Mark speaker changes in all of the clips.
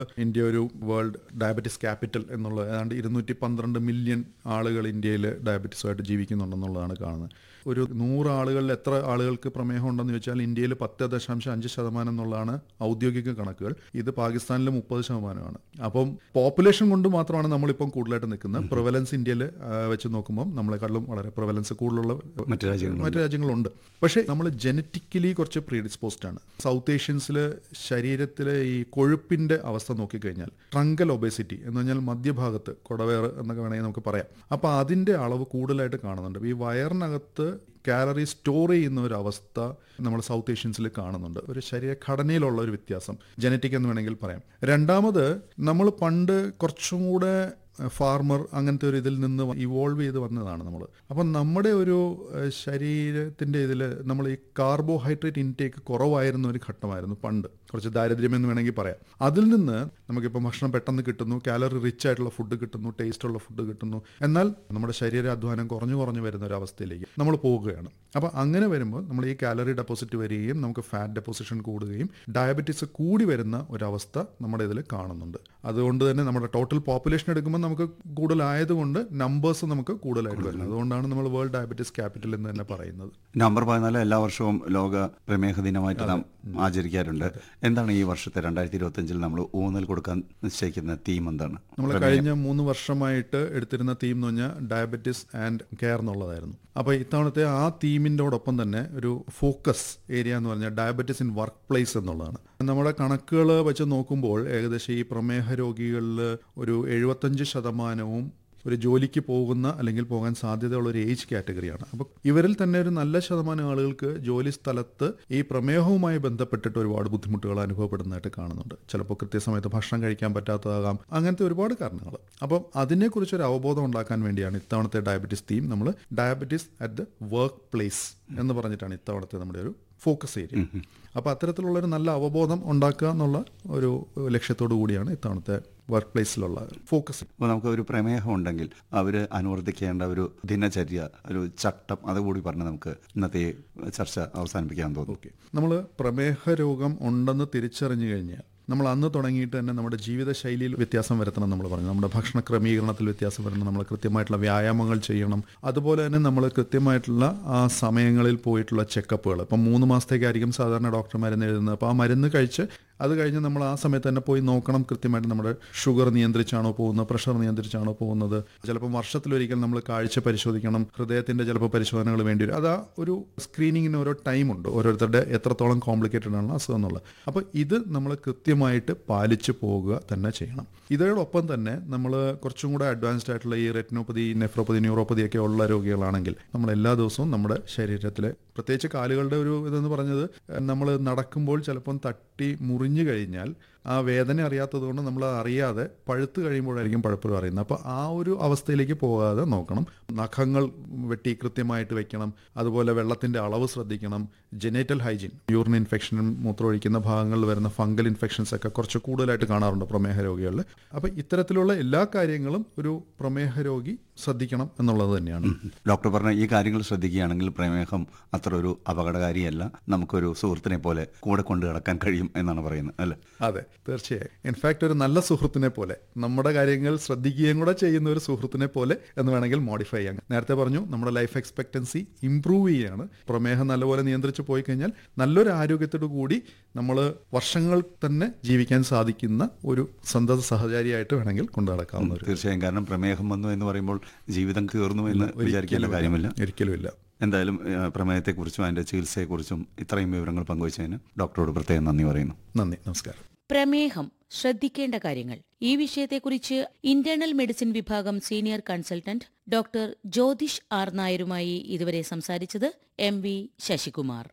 Speaker 1: India ഒരു world diabetes capital എന്നുള്ള ഏതാണ്ട് ഇരുന്നൂറ്റി പന്ത്രണ്ട് മില്യൺ ആളുകൾ ഇന്ത്യയിൽ ഡയബറ്റീസുമായിട്ട് ജീവിക്കുന്നുണ്ടെന്നുള്ളതാണ് കാണുന്നത് ഒരു നൂറ് ആളുകളിൽ എത്ര ആളുകൾക്ക് പ്രമേഹം ഉണ്ടെന്ന് ചോദിച്ചാൽ ഇന്ത്യയിൽ പത്ത് ദശാംശം അഞ്ച് ശതമാനം എന്നുള്ളതാണ് ഔദ്യോഗിക കണക്കുകൾ ഇത് പാകിസ്ഥാനിൽ മുപ്പത് ശതമാനമാണ് അപ്പം പോപ്പുലേഷൻ കൊണ്ട് മാത്രമാണ് നമ്മളിപ്പം കൂടുതലായിട്ട് നിൽക്കുന്നത് പ്രിവലൻസ് ഇന്ത്യയിൽ വെച്ച് നോക്കുമ്പോൾ നമ്മളെക്കാളും വളരെ പ്രിവലൻസ് കൂടുതലുള്ള
Speaker 2: മറ്റു രാജ്യങ്ങളുണ്ട്.
Speaker 1: മറ്റു രാജ്യങ്ങളുണ്ട് പക്ഷേ നമ്മൾ ജനറ്റിക്കലി കുറച്ച് പ്രീഡിസ്പോസ്ഡ് ആണ് സൗത്ത് ഏഷ്യൻസിൽ ശരീരത്തിലെ ഈ കൊഴുപ്പിന്റെ അവസ്ഥ നോക്കിക്കഴിഞ്ഞാൽ ട്രങ്കൽ ഒബേസിറ്റി എന്ന് പറഞ്ഞാൽ മധ്യഭാഗത്ത് കൊടവേറ് എന്നൊക്കെ വേണമെങ്കിൽ നമുക്ക് പറയാം അപ്പോൾ അതിന്റെ അളവ് കൂടുതലായിട്ട് കാണുന്നുണ്ട് ഈ വയറിനകത്ത് കാലറി സ്റ്റോർ ചെയ്യുന്ന ഒരു അവസ്ഥ നമ്മൾ സൗത്ത് ഏഷ്യൻസിൽ കാണുന്നുണ്ട് ഒരു ശരീരഘടനയിലുള്ള ഒരു വ്യത്യാസം ജനറ്റിക് എന്ന് വേണമെങ്കിൽ പറയാം രണ്ടാമത് നമ്മൾ പണ്ട് കുറച്ചും കൂടെ ഫാർമർ അങ്ങനത്തെ ഒരു ഇതിൽ നിന്ന് ഇവോൾവ് ചെയ്ത് വന്നതാണ് നമ്മൾ അപ്പം നമ്മുടെ ഒരു ഏഹ്, ശരീരത്തിൻ്റെ ഇതിൽ നമ്മൾ ഈ കാർബോഹൈഡ്രേറ്റ് ഇൻടേക്ക് കുറവായിരുന്ന ഒരു ഘട്ടമായിരുന്നു പണ്ട് കുറച്ച് ദാരിദ്ര്യം എന്ന് വേണമെങ്കിൽ പറയാം അതിൽ നിന്ന് നമുക്കിപ്പോൾ ഭക്ഷണം പെട്ടെന്ന് കിട്ടുന്നു കാലറി റിച്ച് ആയിട്ടുള്ള ഫുഡ് കിട്ടുന്നു ടേസ്റ്റ് ഉള്ള ഫുഡ് കിട്ടുന്നു എന്നാൽ നമ്മുടെ ശരീര അധ്വാനം കുറഞ്ഞു കുറഞ്ഞു വരുന്ന ഒരു അവസ്ഥയിലേക്ക് നമ്മൾ പോവുകയാണ് അപ്പോൾ അങ്ങനെ വരുമ്പോൾ നമ്മൾ ഈ കാലറി ഡെപ്പോസിറ്റ് വരികയും നമുക്ക് ഫാറ്റ് ഡെപ്പോസിഷൻ കൂടുകയും ഡയബറ്റീസ് കൂടി വരുന്ന ഒരവസ്ഥ നമ്മുടെ ഇതിൽ കാണുന്നുണ്ട് അതുകൊണ്ട് തന്നെ നമ്മുടെ ടോട്ടൽ പോപ്പുലേഷൻ എടുക്കുമ്പോൾ നമുക്ക് കൂടുതലായതുകൊണ്ട് നമ്പേഴ്സ് നമുക്ക് കൂടുതലായിട്ട് വരുന്നത് അതുകൊണ്ടാണ് നമ്മൾ വേൾഡ് ഡയബറ്റീസ് ക്യാപിറ്റൽ എന്ന് തന്നെ പറയുന്നത്
Speaker 2: നവംബർ പതിനാല് എല്ലാ വർഷവും ലോക പ്രമേഹ ദിനമായിട്ട് നാം ആചരിക്കാറുണ്ട് എന്താണ് ഈ വർഷത്തെ രണ്ടായിരത്തി ഇരുപത്തി അഞ്ചിൽ നമ്മൾ ഊന്നൽ കൊടുക്കാൻ നിശ്ചയിക്കുന്ന തീം എന്താണ്
Speaker 1: നമ്മൾ കഴിഞ്ഞ മൂന്ന് വർഷമായിട്ട് എടുത്തിരുന്ന തീം എന്ന് പറഞ്ഞാൽ ഡയബറ്റിസ് ആൻഡ് കെയർ എന്നുള്ളതായിരുന്നു അപ്പോൾ ഇത്തവണത്തെ ആ തീമിൻ്റെയോടൊപ്പം തന്നെ ഒരു ഫോക്കസ് ഏരിയ എന്ന് പറഞ്ഞാൽ ഡയബറ്റിസ് ഇൻ വർക്ക് പ്ലേസ് എന്നുള്ളതാണ് നമ്മുടെ കണക്കുകൾ വെച്ച് നോക്കുമ്പോൾ ഏകദേശം ഈ പ്രമേഹ രോഗികളിൽ ഒരു എഴുപത്തഞ്ച് ശതമാനവും ഒരു ജോലിക്ക് പോകുന്ന അല്ലെങ്കിൽ പോകാൻ സാധ്യതയുള്ള ഒരു ഏജ് കാറ്റഗറിയാണ് അപ്പോൾ ഇവരിൽ തന്നെ ഒരു നല്ല ശതമാനം ആളുകൾക്ക് ജോലി സ്ഥലത്ത് ഈ പ്രമേഹവുമായി ബന്ധപ്പെട്ടിട്ട് ഒരുപാട് ബുദ്ധിമുട്ടുകൾ അനുഭവപ്പെടുന്നതായിട്ട് കാണുന്നുണ്ട് ചിലപ്പോൾ കൃത്യസമയത്ത് ഭക്ഷണം കഴിക്കാൻ പറ്റാത്തതാകാം അങ്ങനത്തെ ഒരുപാട് കാരണങ്ങൾ അപ്പം അതിനെക്കുറിച്ച് ഒരു അവബോധം ഉണ്ടാക്കാൻ വേണ്ടിയാണ് ഇത്തവണത്തെ ഡയബറ്റീസ് തീം നമ്മൾ diabetes at the work place എന്ന് പറഞ്ഞിട്ടാണ് ഇത്തവണത്തെ നമ്മുടെ ഒരു ഫോക്കസ് ഏരിയ അപ്പോൾ അത്തരത്തിലുള്ള ഒരു നല്ല അവബോധം ഉണ്ടാക്കുക എന്നുള്ള ഒരു ലക്ഷ്യത്തോടു കൂടിയാണ് ഇത്തവണത്തെ വർക്ക് പ്ലേസിലുള്ള ഫോക്കസ്
Speaker 2: അപ്പോൾ നമുക്ക് ഒരു പ്രമേഹം ഉണ്ടെങ്കിൽ അവർ അനുവർത്തിക്കേണ്ട ഒരു ദിനചര്യ ഒരു ചട്ടം അതുകൂടി പറഞ്ഞ് നമുക്ക് ഇന്നത്തെ ഈ ചർച്ച അവസാനിപ്പിക്കാൻ തോന്നുന്നു
Speaker 1: ഓക്കെ നമ്മൾ പ്രമേഹ രോഗം ഉണ്ടെന്ന് തിരിച്ചറിഞ്ഞു കഴിഞ്ഞാൽ നമ്മൾ അന്ന് തുടങ്ങിയിട്ട് തന്നെ നമ്മുടെ ജീവിതശൈലിയിൽ വ്യത്യാസം വരുത്തണം നമ്മൾ പറഞ്ഞു നമ്മുടെ ഭക്ഷണ ക്രമീകരണത്തിൽ വ്യത്യാസം വരണം നമ്മൾ കൃത്യമായിട്ടുള്ള വ്യായാമങ്ങൾ ചെയ്യണം അതുപോലെ തന്നെ നമ്മൾ കൃത്യമായിട്ടുള്ള ആ സമയങ്ങളിൽ പോയിട്ടുള്ള ചെക്കപ്പുകൾ ഇപ്പം മൂന്ന് മാസത്തേക്കായിരിക്കും സാധാരണ ഡോക്ടർ മരുന്ന് എഴുതുന്നത് അപ്പോൾ ആ മരുന്ന് കഴിച്ച് അത് കഴിഞ്ഞ് നമ്മൾ ആ സമയത്ത് തന്നെ പോയി നോക്കണം കൃത്യമായിട്ട് നമ്മുടെ ഷുഗർ നിയന്ത്രിച്ചാണോ പോകുന്നത് പ്രഷർ നിയന്ത്രിച്ചാണോ പോകുന്നത് ചിലപ്പോൾ വർഷത്തിലൊരിക്കൽ നമ്മൾ കാഴ്ച പരിശോധിക്കണം ഹൃദയത്തിന്റെ ചിലപ്പോൾ പരിശോധനകൾ വേണ്ടി വരും അത് ആ ഒരു സ്ക്രീനിങ്ങിന് ഓരോ ടൈമുണ്ട് ഓരോരുത്തരുടെ എത്രത്തോളം കോംപ്ലിക്കേറ്റഡ് ആണ് അസുഖം എന്നുള്ളത് അപ്പോൾ ഇത് നമ്മൾ കൃത്യമായിട്ട് പാലിച്ചു പോകുക തന്നെ ചെയ്യണം ഇതോടൊപ്പം തന്നെ നമ്മൾ കുറച്ചും കൂടെ അഡ്വാൻസ്ഡ് ആയിട്ടുള്ള ഈ റെറ്റിനോപ്പതി നെഫ്രോപ്പതി ന്യൂറോപ്പതി ഒക്കെ ഉള്ള രോഗികളാണെങ്കിൽ നമ്മൾ എല്ലാ ദിവസവും നമ്മുടെ ശരീരത്തിലെ പ്രത്യേകിച്ച് കാലുകളുടെ ഒരു ഇതെന്ന് പറഞ്ഞത് നമ്മൾ നടക്കുമ്പോൾ ചിലപ്പം തട്ടി മുറിഞ്ഞു കഴിഞ്ഞാൽ ആ വേദന അറിയാത്തത് കൊണ്ട് നമ്മൾ അറിയാതെ പഴുത്ത് കഴിയുമ്പോഴായിരിക്കും പഴുപ്പ് അറിയുന്നത് അപ്പോൾ ആ ഒരു അവസ്ഥയിലേക്ക് പോകാതെ നോക്കണം നഖങ്ങൾ വെട്ടി കൃത്യമായിട്ട് വെക്കണം അതുപോലെ വെള്ളത്തിന്റെ അളവ് ശ്രദ്ധിക്കണം ജെനേറ്റൽ ഹൈജീൻ യൂറിൻ ഇൻഫെക്ഷനും മൂത്രമൊഴിക്കുന്ന ഭാഗങ്ങളിൽ വരുന്ന ഫംഗൽ ഇൻഫെക്ഷൻസ് ഒക്കെ കുറച്ച് കൂടുതലായിട്ട് കാണാറുണ്ട് പ്രമേഹ രോഗികളിൽ അപ്പോൾ ഇത്തരത്തിലുള്ള എല്ലാ കാര്യങ്ങളും ഒരു പ്രമേഹ രോഗി ശ്രദ്ധിക്കണം എന്നുള്ളത് തന്നെയാണ്
Speaker 2: ഡോക്ടർ പറഞ്ഞ ഈ കാര്യങ്ങൾ ശ്രദ്ധിക്കുകയാണെങ്കിൽ പ്രമേഹം അത്ര ഒരു അപകടകാരിയല്ല നമുക്കൊരു സുഹൃത്തിനെ പോലെ കൂടെ കൊണ്ടു കിടക്കാൻ കഴിയും എന്നാണ് പറയുന്നത് അല്ലേ
Speaker 1: അതെ തീർച്ചയായും ഇൻഫാക്ട് ഒരു നല്ല സുഹൃത്തിനെ പോലെ നമ്മുടെ കാര്യങ്ങൾ ശ്രദ്ധിക്കുകയും കൂടെ ചെയ്യുന്ന ഒരു സുഹൃത്തിനെ പോലെ എന്ന് വേണമെങ്കിൽ മോഡിഫൈ ചെയ്യാം നേരത്തെ പറഞ്ഞു നമ്മുടെ ലൈഫ് എക്സ്പെക്ടൻസി ഇംപ്രൂവ് ചെയ്യുകയാണ് പ്രമേഹം നല്ലപോലെ നിയന്ത്രിച്ച് പോയി കഴിഞ്ഞാൽ നല്ലൊരു ആരോഗ്യത്തോടു കൂടി നമ്മൾ വർഷങ്ങൾ തന്നെ ജീവിക്കാൻ സാധിക്കുന്ന ഒരു സന്തത സഹചാരിയായിട്ട് വേണമെങ്കിൽ കൊണ്ടു നടക്കാവുന്ന ഒരു
Speaker 2: തീർച്ചയായും കാരണം പ്രമേഹം വന്നു എന്ന് പറയുമ്പോൾ ജീവിതം തീർന്നു എന്ന് വിചാരിക്കേണ്ട കാര്യമില്ല
Speaker 1: ഒരിക്കലും ഇല്ല
Speaker 2: എന്തായാലും ഏഹ്, പ്രമേഹത്തെക്കുറിച്ചും അതിന്റെ ചികിത്സയെക്കുറിച്ചും ഇത്രയും വിവരങ്ങൾ പങ്കുവച്ചതിന് ഡോക്ടറോട് പ്രത്യേകം നന്ദി പറയുന്നു
Speaker 1: നന്ദി നമസ്കാരം
Speaker 3: പ്രമേഹം ശ്രദ്ധിക്കേണ്ട കാര്യങ്ങൾ ഈ വിഷയത്തെക്കുറിച്ച് ഇന്റേണൽ മെഡിസിൻ വിഭാഗം senior consultant doctor Jyothish R നായരുമായി ഇതുവരെ സംസാരിച്ചത് M V Sasikumar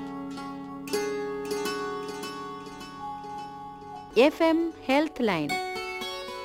Speaker 4: F M health line